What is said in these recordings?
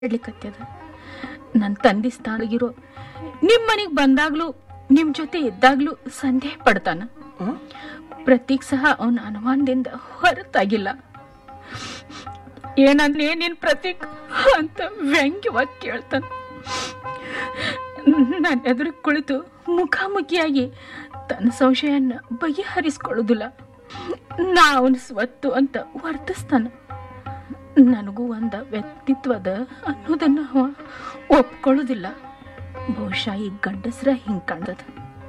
ಹೇಳ್ಲಿಕ್ಕತ್ಯದ ನನ್ನ ತಂದೆ ಸ್ಥಾನಗಿರೋ ನಿಮ್ಮ ಮನೆಗೆ ಬಂದಾಗ್ಲೂ ನಿಮ್ಮ ಜೊತೆ ಇದ್ದಾಗ್ಲೂ ಸಂದೇಹ ಪಡ್ತಾನ ಹ್ಮ್? ಪ್ರತೀಕ್ ಸಹ ಅವನ ಅನುಮಾನದಿಂದ ಹೊರತಾಗಿಲ್ಲ ಏನಂದ್ರೆ ನಿನ್ ಪ್ರತೀಕ್ ಅಂತ ವ್ಯಂಗ್ಯವಾಗಿ ಕೇಳ್ತಾನ ನನ್ನ ಎದುರು ಕುಳಿತು ಮುಖಾಮುಖಿಯಾಗಿ ತನ್ನ ಸಂಶಯನ್ನ ಬಗೆಹರಿಸ್ಕೊಳ್ಳೋದಿಲ್ಲ ನಾ ಅವನ ಸ್ವತ್ತು ಅಂತ ವರ್ತಿಸ್ತಾನ ನನಗೂ ಒಂದ ವ್ಯಕ್ತಿತ್ವದ ಅನ್ನೋದನ್ನ ಅವ ಒಪ್ಕೊಳ್ಳೋದಿಲ್ಲ ಬಹುಶಃ ಈ ಗಂಡಸ್ರ ಹಿಂಗ್ ಕಾಣ್ತದ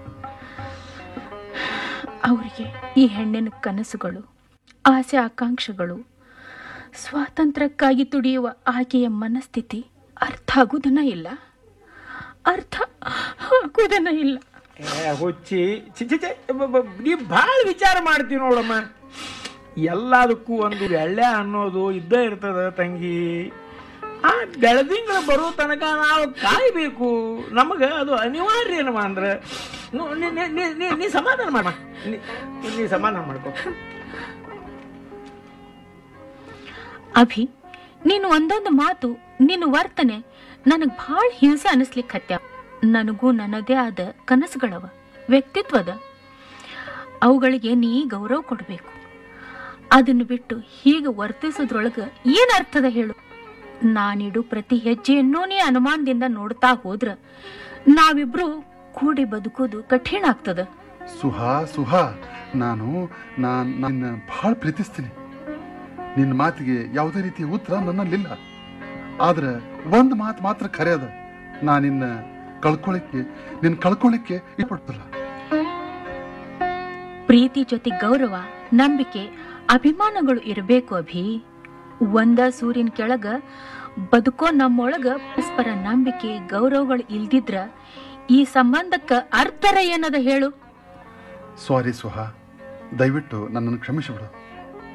ಅವರಿಗೆ ಈ ಹೆಣ್ಣಿನ ಕನಸುಗಳು ಆಸೆ ಆಕಾಂಕ್ಷೆಗಳು ಸ್ವಾತಂತ್ರ್ಯಕ್ಕಾಗಿ ತುಡಿಯುವ ಆಕೆಯ ಮನಸ್ಥಿತಿ ಅರ್ಥ ಆಗುವುದನ್ನ ಇಲ್ಲ ಅರ್ಥ ಆಗುವುದನ್ನ ಇಲ್ಲ ಏ ಹುಚ್ಚಿ ಚಿ ಚಿ ಚಿ, ಬ- ಬ- ನೀ ಭಾಳ ವಿಚಾರ ಮಾಡ್ತೀವಿ ನೋಡಮ್ಮ ಎಲ್ಲದಕ್ಕೂ ಒಂದು ಎಳ್ಳೆ ಅನ್ನೋದು ಇದ್ದೇ ಇರ್ತದ ತಂಗಿ ಆ ಬೆಳದಿಂಗಳ ಬರೋ ತನಕ ನಾವು ಕಾಯ್ಬೇಕು ನಮಗೆ ಅದು ಅನಿವಾರ್ಯ ಏನವ ಅಂದ್ರೆ ನು- ನೀ- ನೀ- ನೀ- ನೀ- ನೀ ಸಮಾಧಾನ ಮಾಡ ನೀ ಸಮಾಧಾನ ಮಾಡ್ಕೋ ಅಭಿ ನೀನು ಒಂದೊಂದು ಮಾತು ನಿನ್ನ ವರ್ತನೆ ನನಗ್ ಭಾಳ ಹಿಂಸೆ ಅನಿಸ್ಲಿಕ್ಕೆ ಹತ್ಯ ನನಗೂ ನನ್ನದೇ ಆದ ಕನಸುಗಳವ ವ್ಯಕ್ತಿತ್ವದ ಅವುಗಳಿಗೆ ನೀ ಗೌರವ ಕೊಡಬೇಕು ಅದನ್ನು ಬಿಟ್ಟು ಹೀಗೆ ವರ್ತಿಸೋದ್ರೊಳಗ ಏನ್ ಅರ್ಥದ ಹೇಳು ನಾನಿಡು ಪ್ರತಿ ಹೆಜ್ಜೆಯನ್ನೂ ನೀ ಅನುಮಾನದಿಂದ ನೋಡ್ತಾ ಹೋದ್ರ ನಾವಿಬ್ರು ಕೂಡಿ ಬದುಕೋದು ಕಠಿಣ ಆಗ್ತದ ಸುಹಾ ಸುಹಾ ನಾನು ನಾನು ನಿನ್ನ ಬಹಳ ಪ್ರೀತಿಸ್ತೀನಿ ನಿನ್ನ ಮಾತಿಗೆ ಯಾವುದೇ ರೀತಿಯ ಉತ್ತರ ನನ್ನಲ್ಲಿಲ್ಲ ಆದ್ರೆ ಒಂದು ಮಾತು ಮಾತ್ರ ಖರೆ ಅದ ನಾ ನಿನ್ನ ಕಳ್ಕೊಳಕ್ಕೆ ನಿನ್ನ ಕಳ್ಕೊಳಕ್ಕೆ ಇಷ್ಟಪಡ್ತಿಲ್ಲ ಪ್ರೀತಿ ಜೊತೆ ಗೌರವ ನಂಬಿಕೆ ಅಭಿಮಾನಗಳು ಇರಬೇಕು ಅಭಿ ಒಂದ ಸೂರ್ಯನ ಕೆಳಗ ಬದುಕೋ ನಮ್ಮೊಳಗ ಪರಸ್ಪರ ನಂಬಿಕೆ ಗೌರವಗಳು ಇಲ್ದಿದ್ರ ಈ ಸಂಬಂಧಕ್ಕ ಅರ್ಥರ ಏನದ ಹೇಳು ಸಾರಿ ಸುಹಾ ದಯವಿಟ್ಟು ನನ್ನನ್ನು ಕ್ಷಮಿಸಿಬಿಡು